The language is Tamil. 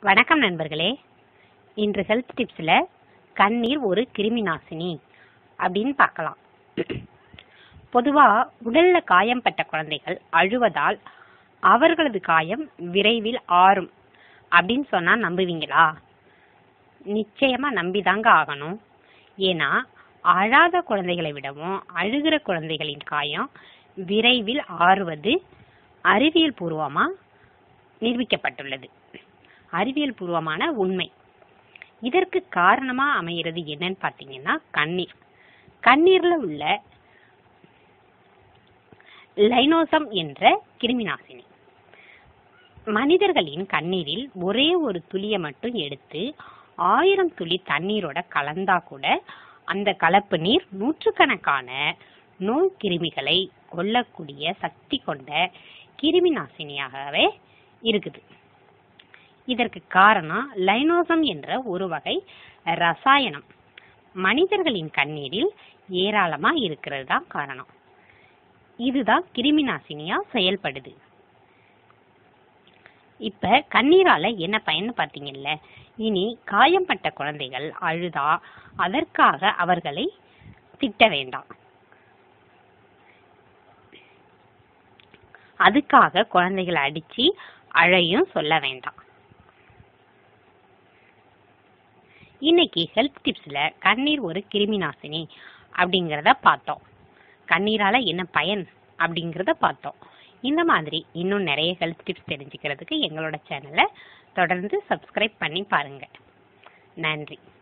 வணக்கம் நண்பர்களே இன்று ஹெல்த் டிப்ஸில் கண்ணீர் ஒரு கிருமி நாசினி அப்படின்னு பார்க்கலாம் பொதுவாக உடலில் காயம்பட்ட குழந்தைகள் அழுவதால் அவர்களது காயம் விரைவில் ஆறும் அப்படின்னு சொன்னால் நம்புவீங்களா நிச்சயமாக நம்பிதாங்க ஆகணும் ஏன்னா அழாத குழந்தைகளை விடவும் அழுகிற குழந்தைகளின் காயம் விரைவில் ஆறுவது அறிவியல் பூர்வமாக நிரூபிக்கப்பட்டுள்ளது அறிவியல் பூர்வமான உண்மை இதற்கு காரணமா அமைகிறது என்னன்னு பார்த்தீங்கன்னா கண்ணீர் கண்ணீர்ல உள்ள லைனோசம் என்ற கிருமி நாசினி மனிதர்களின் கண்ணீரில் ஒரே ஒரு துளியை மட்டும் எடுத்து ஆயிரம் துளி தண்ணீரோட கலந்தா கூட அந்த கலப்பு நீர் நூற்றுக்கணக்கான நோய் கிருமிகளை கொல்லக்கூடிய சக்தி கொண்ட கிருமி நாசினியாகவே இருக்குது இதற்கு காரணம் லைனோசம் என்ற ஒரு வகை ரசாயனம் மனிதர்களின் கண்ணீரில் ஏராளமா இருக்கிறது தான் காரணம் இதுதான் கிருமி நாசினியா செயல்படுது இப்ப கண்ணீரால என்ன பயன் பார்த்தீங்கல்ல இனி காயம்பட்ட குழந்தைகள் அழுதா அதற்காக அவர்களை திட்ட வேண்டாம் அதுக்காக குழந்தைகளை அடிச்சு அழையும் சொல்ல வேண்டாம் இன்னைக்கு ஹெல்த் டிப்ஸ்ல கண்ணீர் ஒரு கிருமி நாசினி அப்படிங்கிறத பார்த்தோம் கண்ணீரால என்ன பயன் அப்படிங்கிறத பார்த்தோம் இந்த மாதிரி இன்னும் நிறைய ஹெல்த் டிப்ஸ் தெரிஞ்சுக்கிறதுக்கு எங்களோட சேனலை தொடர்ந்து சப்ஸ்கிரைப் பண்ணி பாருங்க நன்றி